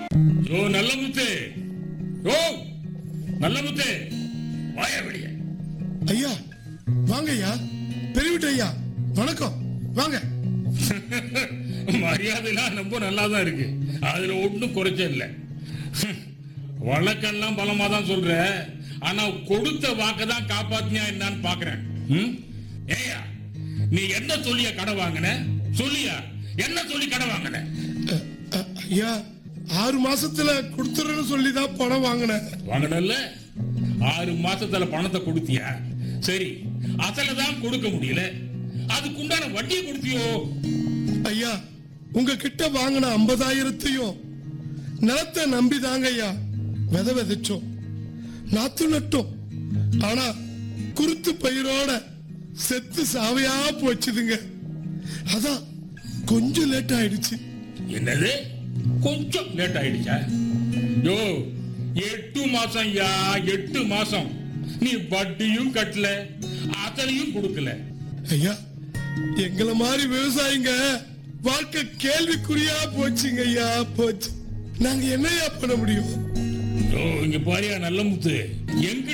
யோ நல்ல முத்து யோ நல்ல முத்து வாயா வெளியே ஐயா வாங்க ஐயா பெரியவிட்டு ஐயா வணக்கம் வாங்க மரியாதைலாம் ரொம்ப நல்லா தான் இருக்கு அதுல ஒண்ணும் குறைச்ச இல்ல வழக்கெல்லாம் பலமா தான் சொல்ற ஆனா கொடுத்த வாக்க தான் காப்பாத்தியா என்னன்னு பாக்குறேன் ம்? ஏய்யா நீ என்ன சொல்லியா கடை வாங்கின சொல்லியா என்ன சொல்லி கடை வாங்கின அ, அ, ஐயா ஆறு மாசத்துல கொடுத்துறேன்னு சொல்லி தான் பணம் வாங்கினேன் வாங்கினல்ல ஆறு மாசத்துல பணத்தை கொடுத்தியா சரி அசல தான் கொடுக்க முடியல அதுக்குண்டான வட்டியை கொடுத்தியோ ஐயா உங்க கிட்ட வாங்கின ஐம்பதாயிரத்தையும் நிலத்தை நம்பி தாங்க ஐயா விதை விதைச்சோம் நாத்து நட்டோம் ஆனா குருத்து பயிரோட செத்து சாவையா போச்சுதுங்க அதான் கொஞ்சம் லேட் ஆயிடுச்சு என்னது கொஞ்சம் லேட் ஆயிடுச்சா யோ எட்டு மாசம் யா எட்டு மாசம் நீ வட்டியும் கட்டல அசலையும் கொடுக்கல ஐயா எங்களை மாதிரி விவசாயிங்க வாழ்க்கை கேள்விக்குறியா போச்சுங்க ஐயா போச்சு நாங்க என்னையா பண்ண முடியும் யோ இங்க பாரியா நல்ல முத்து எங்க